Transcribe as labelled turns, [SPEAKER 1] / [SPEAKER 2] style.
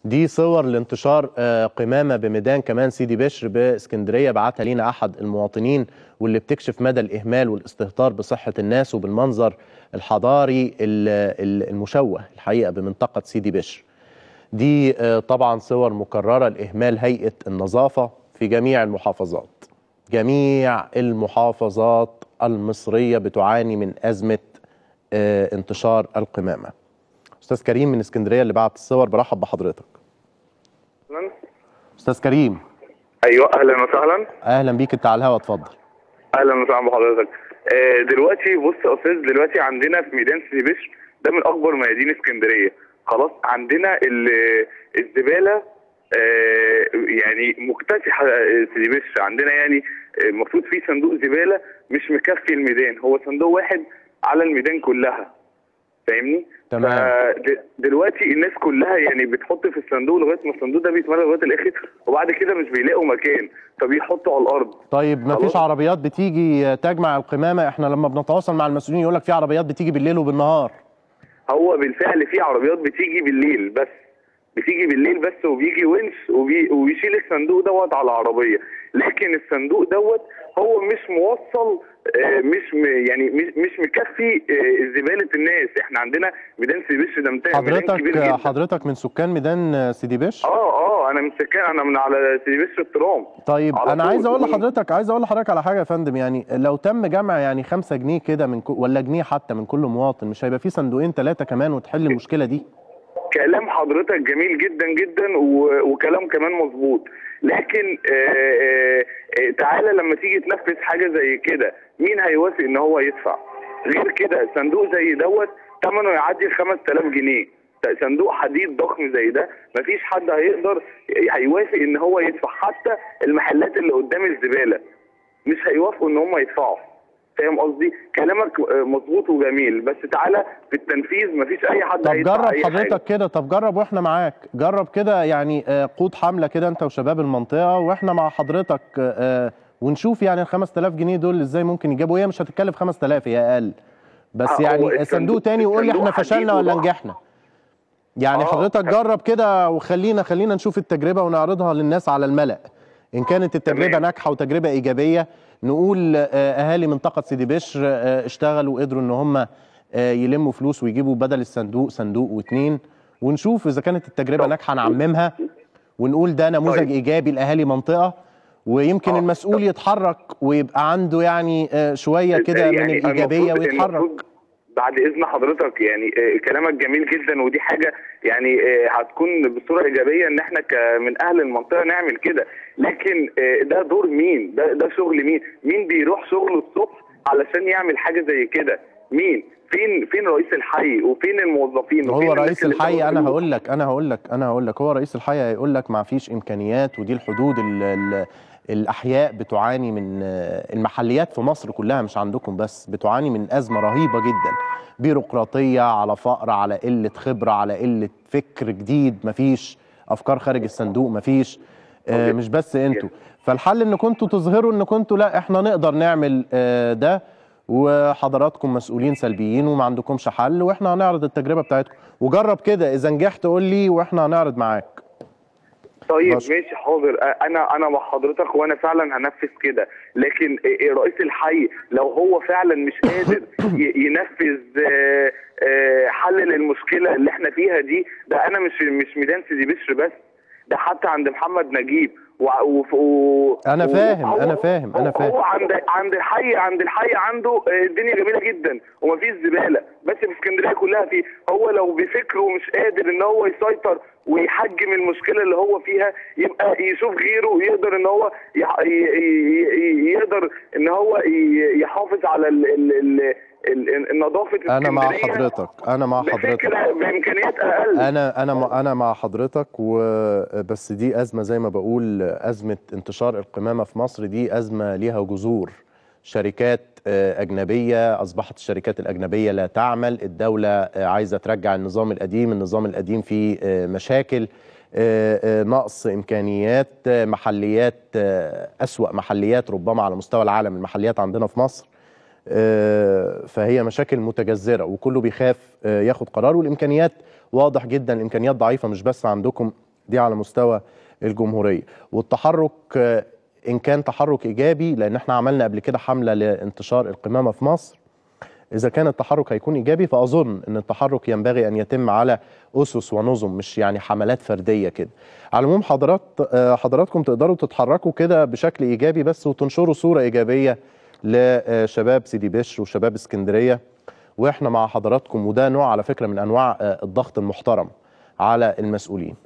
[SPEAKER 1] دي صور لانتشار آه، قمامه بميدان كمان سيدي بشر باسكندريه بعتها لينا احد المواطنين واللي بتكشف مدى الاهمال والاستهتار بصحه الناس وبالمنظر الحضاري ال- ال- المشوه الحقيقه بمنطقه سيدي بشر. دي آه، طبعا صور مكرره لاهمال هيئه النظافه في جميع المحافظات. جميع المحافظات المصريه بتعاني من ازمه آه، انتشار القمامه. استاذ كريم من اسكندريه اللي بعت الصور برحب بحضرتك.
[SPEAKER 2] أهلاً.
[SPEAKER 1] استاذ كريم
[SPEAKER 2] ايوه اهلا وسهلا
[SPEAKER 1] اهلا بيك انت على الهوا اتفضل
[SPEAKER 2] اهلا وسهلا بحضرتك آه، دلوقتي بص يا استاذ دلوقتي عندنا في ميدان سيدي بشر ده من اكبر ميادين اسكندريه خلاص عندنا ال- الزباله آه، يعني مكتسحه آه، سيدي بشر عندنا يعني آه، المفروض في صندوق زباله مش مكفي الميدان هو صندوق واحد على الميدان كلها فاهمني؟
[SPEAKER 1] تمام.
[SPEAKER 2] فد- دلوقتي الناس كلها يعني بتحط في الصندوق لغايه ما الصندوق ده بيتملى لغايه الاخر وبعد كده مش بيلاقوا مكان فبيحطوا على الارض
[SPEAKER 1] طيب ما فيش
[SPEAKER 2] خلاص.
[SPEAKER 1] عربيات بتيجي تجمع القمامه احنا لما بنتواصل مع المسؤولين يقول لك في عربيات بتيجي بالليل وبالنهار
[SPEAKER 2] هو بالفعل في عربيات بتيجي بالليل بس بتيجي بالليل بس وبيجي ونش وبي وبيشيل الصندوق دوت على العربيه لكن الصندوق دوت هو مش موصل آه، مش م يعني مش مش مكفي آه، زباله الناس احنا عندنا ميدان سيدي بشر ده ميدان كبير
[SPEAKER 1] حضرتك
[SPEAKER 2] جدا
[SPEAKER 1] حضرتك من سكان ميدان سيدي بشر
[SPEAKER 2] اه اه انا من سكان انا من على سيدي بشر الترام
[SPEAKER 1] طيب
[SPEAKER 2] على
[SPEAKER 1] انا
[SPEAKER 2] طول.
[SPEAKER 1] عايز اقول لحضرتك عايز اقول لحضرتك على حاجه يا فندم يعني لو تم جمع يعني 5 جنيه كده من كو ولا جنيه حتى من كل مواطن مش هيبقى في صندوقين ثلاثه كمان وتحل المشكله دي
[SPEAKER 2] كلام حضرتك جميل جدا جدا و- وكلام كمان مظبوط لكن آه، آه، آه، تعالى لما تيجي تنفذ حاجه زي كده مين هيوافق ان هو يدفع غير كده صندوق زي دوت ثمنه يعدي ال 5000 جنيه صندوق حديد ضخم زي ده مفيش حد هيقدر هيوافق ان هو يدفع حتى المحلات اللي قدام الزباله مش هيوافقوا ان هم يدفعوا فاهم قصدي كلامك آه، مظبوط وجميل بس تعالى في التنفيذ مفيش اي حد
[SPEAKER 1] طب
[SPEAKER 2] هيدفع
[SPEAKER 1] جرب
[SPEAKER 2] أي حاجة.
[SPEAKER 1] حضرتك كده طب جرب واحنا معاك جرب كده يعني آه، قود حمله كده انت وشباب المنطقه واحنا مع حضرتك آه، ونشوف يعني ال 5000 جنيه دول ازاي ممكن يجابوا هي مش هتتكلف 5000 هي اقل بس
[SPEAKER 2] هو
[SPEAKER 1] يعني
[SPEAKER 2] الصندوق-
[SPEAKER 1] صندوق تاني وقول لي احنا
[SPEAKER 2] الصندوق
[SPEAKER 1] فشلنا
[SPEAKER 2] حديد
[SPEAKER 1] ولا
[SPEAKER 2] وضخم.
[SPEAKER 1] نجحنا يعني
[SPEAKER 2] آه.
[SPEAKER 1] حضرتك جرب كده وخلينا خلينا نشوف التجربه ونعرضها للناس على الملأ ان كانت التجربه
[SPEAKER 2] تمام.
[SPEAKER 1] ناجحه وتجربه ايجابيه نقول آه، اهالي منطقه سيدي بشر آه، اشتغلوا وقدروا ان هم آه، يلموا فلوس ويجيبوا بدل الصندوق صندوق واتنين ونشوف اذا كانت التجربه
[SPEAKER 2] طب.
[SPEAKER 1] ناجحه نعممها ونقول ده نموذج
[SPEAKER 2] طيب.
[SPEAKER 1] ايجابي لاهالي منطقه ويمكن
[SPEAKER 2] آه.
[SPEAKER 1] المسؤول يتحرك ويبقى عنده يعني آه، شويه كده من
[SPEAKER 2] يعني
[SPEAKER 1] الايجابيه
[SPEAKER 2] المفروض-
[SPEAKER 1] ويتحرك
[SPEAKER 2] المفروض بعد اذن حضرتك يعني آه، كلامك جميل جدا ودي حاجه يعني آه، هتكون بصوره ايجابيه ان احنا ك- من اهل المنطقه نعمل كده لكن آه، ده دور مين ده ده شغل مين مين بيروح شغله الصبح علشان يعمل حاجه زي كده مين فين فين رئيس الحي وفين الموظفين
[SPEAKER 1] هو
[SPEAKER 2] وفين الناس
[SPEAKER 1] رئيس
[SPEAKER 2] اللي
[SPEAKER 1] الحي
[SPEAKER 2] بتاخد
[SPEAKER 1] انا
[SPEAKER 2] فلوس؟
[SPEAKER 1] هقول لك انا هقول لك انا هقول لك هو رئيس الحي هيقول لك ما فيش امكانيات ودي الحدود ال ال الاحياء بتعاني من آه، المحليات في مصر كلها مش عندكم بس بتعاني من ازمه رهيبه جدا بيروقراطيه على فقر على قله خبره على قله فكر جديد مفيش افكار خارج الصندوق مفيش آه، مش بس انتوا فالحل ان كنتوا تظهروا ان كنتوا لا احنا نقدر نعمل آه، ده وحضراتكم مسؤولين سلبيين وما عندكمش حل واحنا هنعرض التجربه بتاعتكم وجرب كده اذا نجحت قول لي واحنا هنعرض معاك
[SPEAKER 2] طيب
[SPEAKER 1] ماشي.
[SPEAKER 2] ماشي حاضر أ- انا انا مع حضرتك وانا فعلا هنفذ كده لكن إيه- إيه رئيس الحي لو هو فعلا مش قادر ي- ينفذ آه، آه، حل للمشكله اللي احنا فيها دي ده انا مش مش ميدان سيدي بشر بس ده حتى عند محمد نجيب و... و... و...
[SPEAKER 1] أنا
[SPEAKER 2] و-
[SPEAKER 1] فاهم،
[SPEAKER 2] هو-
[SPEAKER 1] أنا فاهم، أنا
[SPEAKER 2] هو-
[SPEAKER 1] فاهم.
[SPEAKER 2] هو عند عند الحي عند الحي عنده آه، الدنيا جميله جدا ومفيش زباله بس في اسكندريه كلها فيه هو لو بفكره مش قادر ان هو يسيطر ويحجم المشكله اللي هو فيها يبقى يشوف غيره يقدر ان هو يح... ي... ي... ي... يقدر ان هو ي... يحافظ على ال... ال... ال... ال... النظافه
[SPEAKER 1] انا مع
[SPEAKER 2] اسكندرية
[SPEAKER 1] حضرتك انا مع حضرتك
[SPEAKER 2] بفكره بامكانيات اقل
[SPEAKER 1] انا انا مع- انا مع حضرتك وبس دي ازمه زي ما بقول ازمه انتشار القمامه في مصر دي ازمه ليها جذور شركات آه، اجنبيه اصبحت الشركات الاجنبيه لا تعمل الدوله آه، عايزه ترجع النظام القديم النظام القديم فيه آه، مشاكل آه، آه، نقص امكانيات آه، محليات آه، اسوا محليات ربما على مستوى العالم المحليات عندنا في مصر آه، فهي مشاكل متجذره وكله بيخاف آه، ياخد قرار والامكانيات واضح جدا الامكانيات ضعيفه مش بس عندكم دي على مستوى الجمهوريه والتحرك آه، ان كان تحرك ايجابي لان احنا عملنا قبل كده حمله لانتشار القمامه في مصر اذا كان التحرك هيكون ايجابي فاظن ان التحرك ينبغي ان يتم على اسس ونظم مش يعني حملات فرديه كده على العموم حضرات آه، حضراتكم تقدروا تتحركوا كده بشكل ايجابي بس وتنشروا صوره ايجابيه لشباب سيدي بشر وشباب اسكندريه واحنا مع حضراتكم وده نوع على فكره من انواع آه، الضغط المحترم على المسؤولين